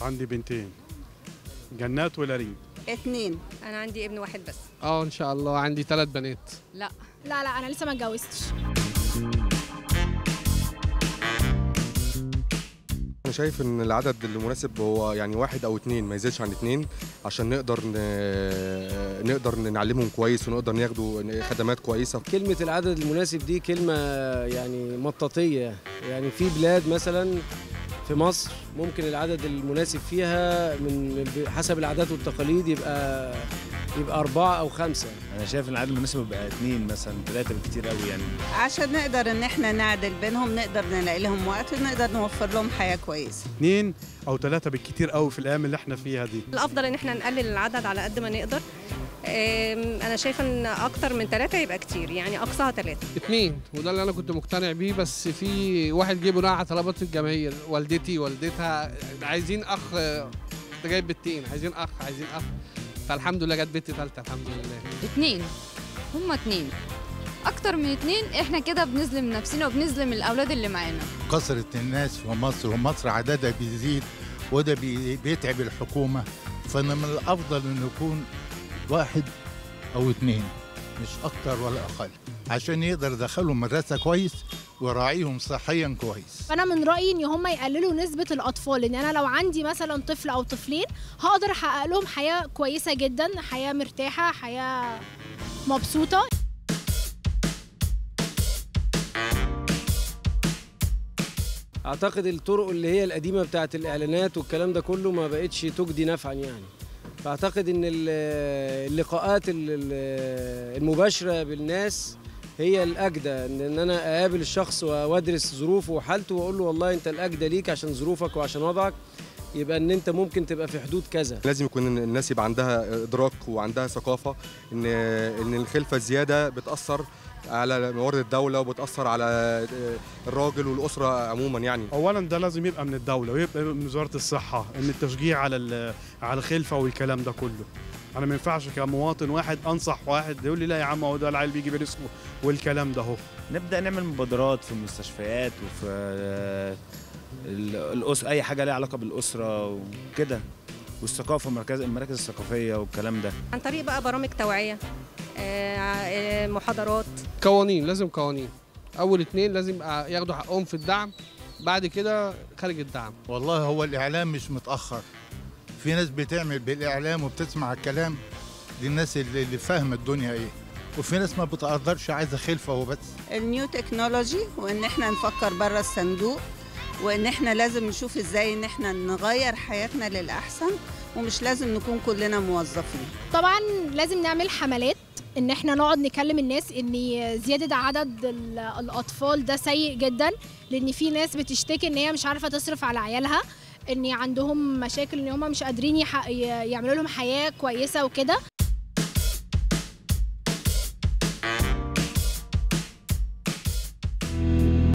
عندي بنتين جنات ولارين اتنين انا عندي ابن واحد بس اه ان شاء الله عندي ثلاث بنات لا لا لا انا لسه ما اتجوزتش انا شايف ان العدد المناسب هو يعني واحد او اتنين ما يزيدش عن اتنين عشان نقدر ن... نقدر نعلمهم كويس ونقدر ناخدوا خدمات كويسه كلمة العدد المناسب دي كلمة يعني مطاطية يعني في بلاد مثلا في مصر ممكن العدد المناسب فيها من حسب العادات والتقاليد يبقى يبقى أربعة أو خمسة انا شايف ان العدد المناسب يبقى اثنين مثلا ثلاثه بالكتير قوي يعني عشان نقدر ان احنا نعدل بينهم نقدر نلاقي لهم وقت ونقدر نوفر لهم حياه كويسه اتنين او ثلاثة بالكتير قوي في الايام اللي احنا فيها دي الافضل ان احنا نقلل العدد على قد ما نقدر أم، انا شايفه ان اكتر من ثلاثه يبقى كتير يعني اقصاها ثلاثه اتنين وده اللي انا كنت مقتنع بيه بس في واحد جه بناء على طلبات الجماهير والدتي والدتها عايزين اخ ده جايب بنتين عايزين اخ عايزين اخ فالحمد لله جت بنت ثالثه الحمد لله اتنين هما اتنين اكتر من اتنين احنا كده بنظلم نفسنا وبنظلم الاولاد اللي معانا كثرة الناس في مصر ومصر عددها بيزيد وده بي- بيتعب الحكومة فأنا من الأفضل إنه يكون واحد أو اتنين مش أكتر ولا أقل عشان يقدر يدخلهم مدرسة كويس ويراعيهم صحيا كويس فانا من رايي ان هم يقللوا نسبه الاطفال لان انا لو عندي مثلا طفل او طفلين هقدر احقق لهم حياه كويسه جدا حياه مرتاحه حياه مبسوطه أعتقد الطرق اللي هي القديمة بتاعت الإعلانات والكلام ده كله ما بقتش تجدي نفعا يعني فأعتقد إن ال- اللقاءات ال- ال- المباشرة بالناس هي الأجدى إن إن أنا أقابل الشخص وأدرس ظروفه وحالته وأقول له والله أنت الأجدى ليك عشان ظروفك وعشان وضعك يبقى إن أنت ممكن تبقى في حدود كذا لازم يكون الناس يبقى عندها ادراك وعندها ثقافه ان ان الخلفه الزياده بتاثر على موارد الدوله وبتاثر على الراجل والاسره عموما يعني اولا ده لازم يبقى من الدوله ويبقى من وزاره الصحه ان التشجيع على ال- على الخلفه والكلام ده كله انا ما ينفعش كمواطن واحد انصح واحد يقول لي لا يا عم هو ده العيل بيجي برزقه والكلام ده اهو نبدا نعمل مبادرات في المستشفيات وفي آه، ال- الأس... اي حاجه ليها علاقه بالاسره وكده والثقافه مركز المراكز الثقافيه والكلام ده عن طريق بقى برامج توعيه آه، آه، محاضرات قوانين لازم قوانين اول اتنين لازم يبقى ياخدوا حقهم في الدعم بعد كده خارج الدعم والله هو الإعلام مش متأخر في ناس بتعمل بالإعلام وبتسمع الكلام دي الناس اللي اللي فاهمة الدنيا إيه وفي ناس ما بتقدرش عايزة خلفة وبس النيو تكنولوجي وان احنا نفكر بره الصندوق وان احنا لازم نشوف ازاي ان احنا نغير حياتنا للاحسن ومش لازم نكون كلنا موظفين طبعا لازم نعمل حملات ان احنا نقعد نكلم الناس ان زياده عدد ال- الاطفال ده سيء جدا لان في ناس بتشتكي ان هي مش عارفه تصرف على عيالها ان عندهم مشاكل ان هم مش قادرين يحق- يعملوا لهم حياه كويسه وكده